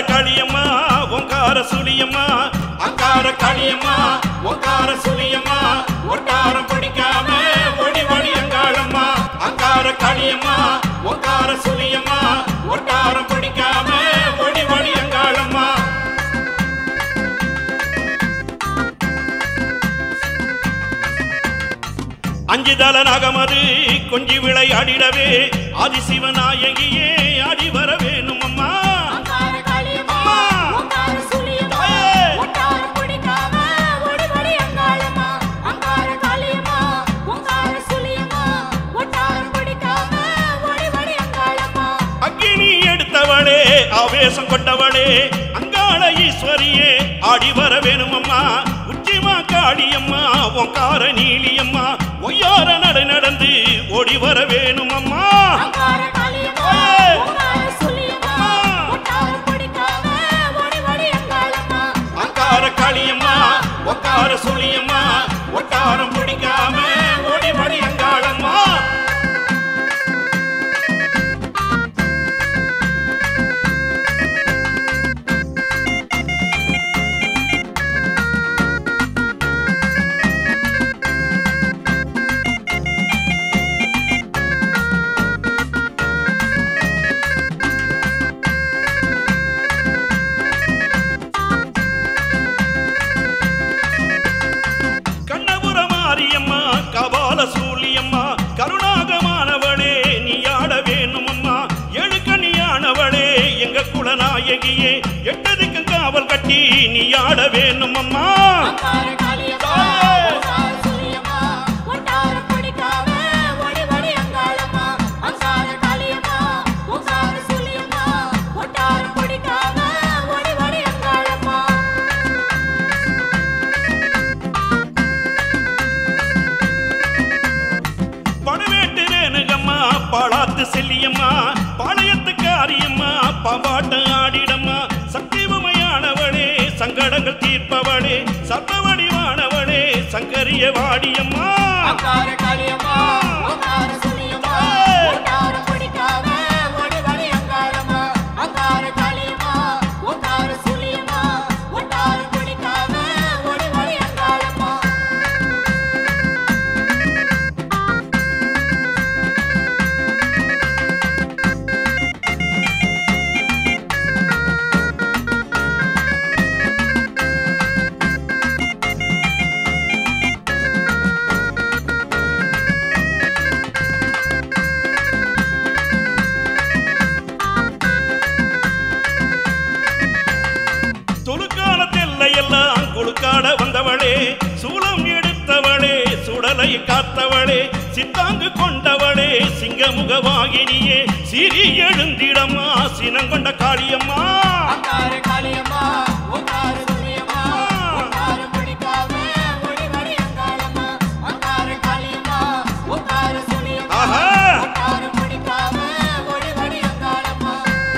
காளியம்மா ஓங்கார சுழியம்மா அங்கார காளியம்மா ஓங்கார சுழியம்மா ஒட்டாரம் பிடிக்காம ஒடி ஒடி அங்காளம்மா அங்கார காளியம்மா ஓங்கார சுழியம்மா ஒட்டாரம் பிடிக்காம ஒடி ஒடி அங்காளம்மா அஞ்சு தல நகமது கொஞ்சி விளையாடிடவே ஆதிசிவநாயகியே ஆடி வர வேணும் அம்மா அங்கார காளியம்மா அம்மா. ஓங்கார சுழியம்மா தாயே. ஒட்டாரம் பிடிக்காம ஓடி ஓடி அங்காளம்மா அங்கார காளியம்மா ஓங்கார சுழியம்மா ஒட்டாரம் பிடிக்காம ஓடி ஓடி அங்காளம்மா அக்கினி எடுத்தவளே ஆவேசம் கொண்டவளே அங்காள ஈஸ்வரியே ஆடி வர வேணும் அம்மா உச்சிமா காளியம்மா ஓங்கார நீலியம்மா ஒய்யார நடு நடந்து ஓடி வர வேணும் அம்மா அங்கார காளியம்மா தாயே. ஓங்கார சுழியம்மா அம்மா. ஒட்டாரம் பிடிக்காம ஓடி ஓடி அங்காளம்மா அங்கார காளியம்மா ஒக்கார சுழியம்மா ஒட்டாரம் பிடிக்காம ஓடி வடி அங்காளம்மா கண்ணபுர மாரியம்மா கபால சூழியம்மா கருணாகமானவளே நீ ஆட வேணும் அம்மா எழுக்கணியானவளே எங்க குலநாயகியே எட்டதுக்கு காவல் கட்டி நீ ஆட வேணும் அம்மா அங்கார காளியம்மா தாயே. ஓங்கார சுழியம்மா ஒட்டாரம் பிடிக்காம ஓடி ஓடி அங்காளம்மா அங்கார காளியம்மா ஓங்கார சுழியம்மா ஒட்டாரம் பிடிக்காம ஓடி ஓடி அங்காளம்மா படுவேட்டு ரேணுகம்மா பாலாத்து செல்லியம்மா பாளையத்துக்கு ஆரியம்மா பாம்பாட்ட ஆடிடம்மா சக்தி உமையானவளே சங்கடங்கள் தீர்ப்பவளே சர்வவடிவானவளே சங்கரிய வாடியம்மா அங்கார காளியம்மா ஓங்கார சுழியம்மா ஒட்டாரம் பிடிக்காம ஓடி ஓடி அங்காளம்மா அங்கார காளியம்மா ஓங்கார சுழியம்மா ஒட்டாரம் பிடிக்காம ஓடி ஓடி அங்காளம்மா துலுக்காலத்தில் எல்லாம் குழுக்காட வந்தவளே சூலம் எடுத்தவளே சுடலை காத்தவளே சித்தாங்கு கொண்டவளே சிங்கமுகவாகினியே சிறி எழுந்திடம்மா சினங்கொண்ட காளியம்மா அங்கார காளியம்மா ஓங்கார சுழியம்மா ஒட்டாரம் பிடிக்காம ஓடி ஓடி அங்காளம்மா அங்கார காளியம்மா ஓங்கார சுழியம்மா ஆஹா ஒட்டாரம் பிடிக்காம ஓடி ஓடி அங்காளம்மா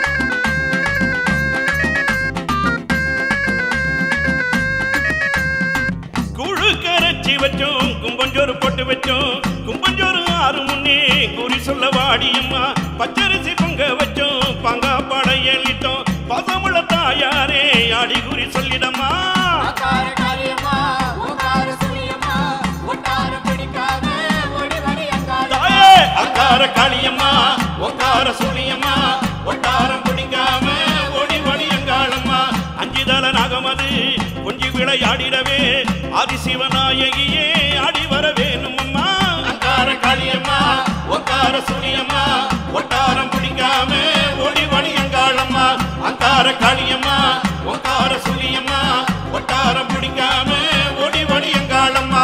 குழு கரைச்சி வச்சோம் கும்பஞ்சோறு போட்டு வச்சோம் கும்பஞ்சோறு ஆறு முன்னே குறி சொல்ல வாடியம்மா பச்சரிசி பொங்க வச்சோம் பங்கா படையலிட்டோம் பசமுள்ள தாயாரே அடி குறி சொல்லிடம்மா அங்கார காளியம்மா ஓங்கார சுழியம்மா ஒட்டாரம் பிடிக்காம ஓடி ஓடி அங்காளம்மா தாயே அங்கார காளியம்மா ஒங்கார சுழியம்மா ஒட்டாரம் பிடிக்காம ஓடி ஓடி அங்காளம்மா அஞ்சுதல நாகமது கொஞ்சி விளையாடிடவே ஆதிசிவநாயகியே ஆடி வர வேணும் அம்மா அங்கார காளியம்மா ஒங்கார சுழியம்மா ஒட்டாரம் பிடிக்காம ஓடி ஓடி அங்காளம்மா அங்கார காளியம்மா ஒங்கார சுழியம்மா ஒட்டாரம் பிடிக்காம ஓடி ஓடி அங்காளம்மா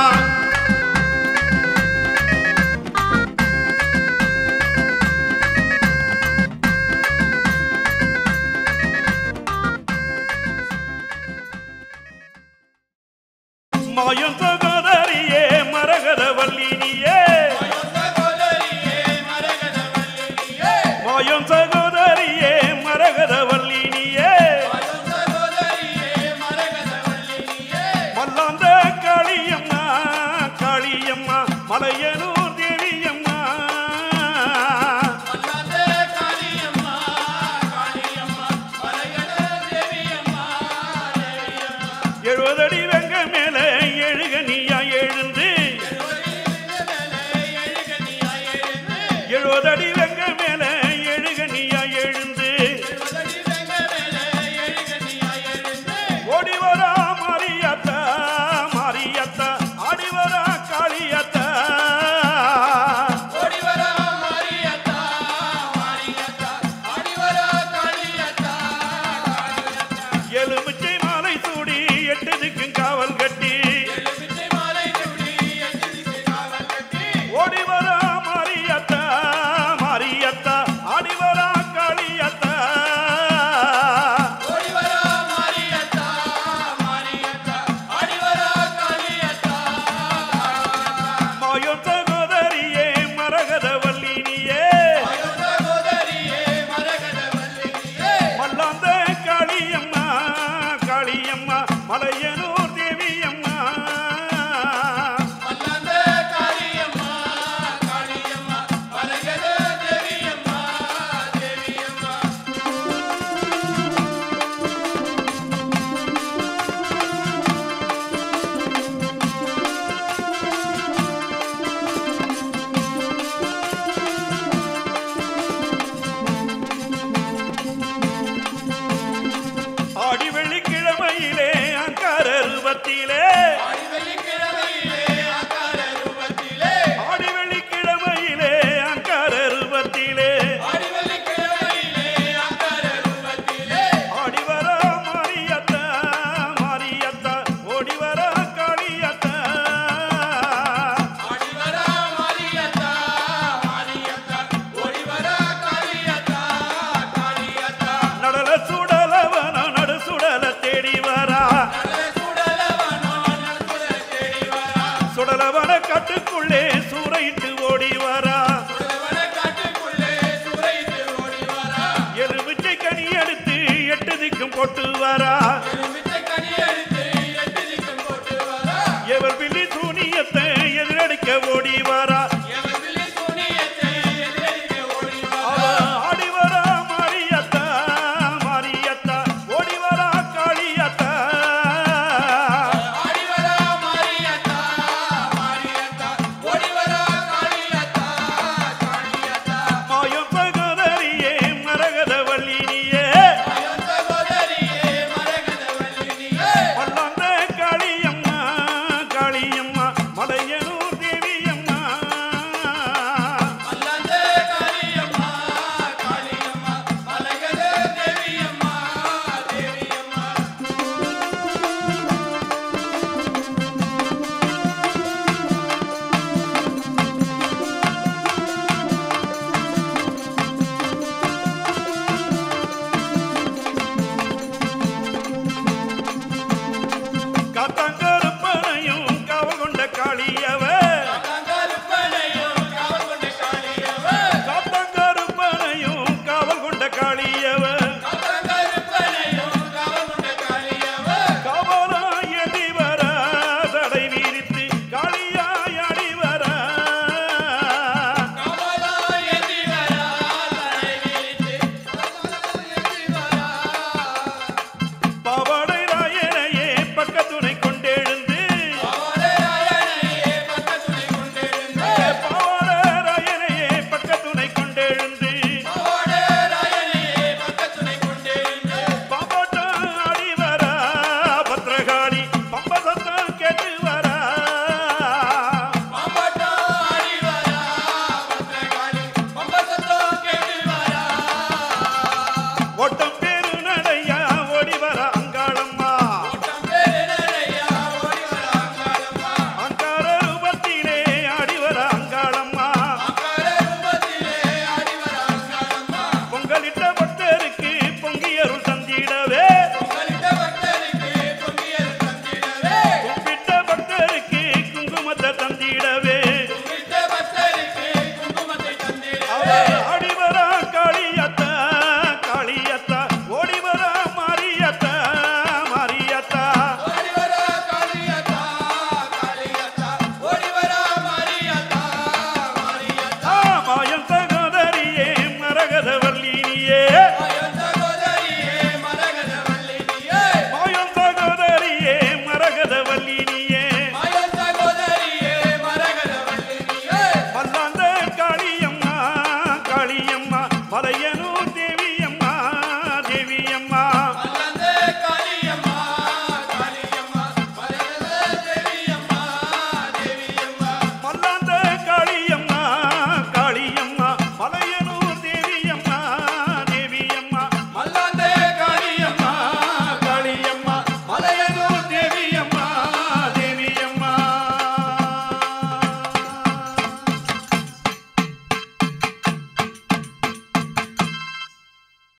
மாயம் சகோதரியே மரகத வல்லினியே மாயம் சகோதரியே மரகத வல்லினியே மல்லாந்த காளியம்மா காளியம்மா மலையனூர் தேவியம்மா ரூபத்திலே ஆடி வெள்ளிக்கிழமையிலே அங்கார ரூபத்திலே ஆடி வெள்ளிக்கிழமையிலே அங்கார ரூபத்திலே ஆடி வெள்ளிக்கிழமையிலே அங்கார ரூபத்திலே ஆடி வர மாரியத்தா மாரியத்தா ஓடி வர காளியத்தா ஆடி வரா மாரியத்தா மாரியத்தா ஓடி வரா காளியத்தா காளியத்தா நடல சுடலவன நடு சுடல தேடி வரா நல்ல சுடலவனோ நல்குல தேடி வரா சுடலவன கட்டுக்குள்ளே சூறையிட்டு ஓடி வரா சுடலவன காட்டுக்குள்ளே சுரைத்து ஓடி வரா எலுமிச்சை கனி எடுத்து எட்டு திக்கும் போட்டு வரா எலுமிச்சை கனி எடுத்து எட்டு திக்கும் போட்டு வரா எவர் பில்லி சூனியத்தை எதிரடிக்க ஓடி வரா எவன் விழி சூனியத்தை எதிரடிக்க ஓடி அவ வரா ஆடி வரா மாரியத்தா மாரியத்தா ஓடி வரா காளியத்தா ஆடி வரா மாரியத்தா மாரியத்தா ஓடி வரா காளியத்தா காளியத்தா மாயம் சகோதரியே மரகத வள்ளினியே அயன் சகோதரியே மரகத வல்லினியே பல்லாந்த காளியம்மா காளியம்மா மலையனூர் தேவியம்மா அல்லந்த காளியம்மா காளியம்மா மலகத தேவியம்மா தேவியம்மா காத்தாங்கருப்பனையும் காவல் கொண்ட காளியவ கங்கருப்பனையும் காவல் கொண்ட காளியவ காத்தாங்கருப்பனையும் காவல் கொண்ட காளியவ கங்கருப்பனையும் காவல் கொண்ட காளியவ காவலாய் எதி வர தடை விரித்து காளியாய் அடி வர கமலாய் எதி வரா தலை விரித்து கமலாய் எதி வரா பாவாடை ராயனையே பக்கத்துணை கொண்டெழுந்து அவரையனையே பக்கத்துணை கொண்டிருந்த பாவாடை ராயனையே பக்கத்துணை கொண்டெழுந்து அவரையனையே பக்கத்துணை கொண்டிருந்த பாம்பாட்டம் ஆடி வர பத்ரகாளி பம்பசத்தம் கேட்டு வர பாம்பாட்டா ஆடி வரா பத்ரகாளி பம்பசத்தம் கேட்டு வரா ஓட்டம் பேரு நடையா ஓடி வர அங்காளம்மா ஓட்டம் பேரனையா ஓடி வரா அங்காளம்மா அங்கார ரூபத்திலே ஆடி வர அங்காளம்மா அங்கார ரூபத்திலே ஆடி வரா அங்காளம்மா பொங்கலிட்ட பக்தருக்கு பொங்கியருள் தந்திடவே உங்களிட்ட பக்தருக்கு பொங்கியல் தந்திடவே கும்பிட்ட பக்தருக்கு குங்குமத்தை தந்திடவே உங்களிட்ட பக்தருக்கு குங்குமத்தை அவ தந்திடவே ஆடி வர காளியத்தா காளியத்தா ஓடி வர மாரியத்தா மாரியத்தா ஓடி வரா காளியத்தா காளியத்தா ஓடி வரா மாரியத்தா மாரியத்தா ஆ, மாயம் சகோதரியே மரகத வல்லினியே அயன் சகோதரியே மரகத வல்லினியே மாயம் சகோதரியே மரகத வல்லினியே அயன் சகோதரியே மரகத வல்லினியே மல்லாந்த காளியம்மா காளியம்மா மலைய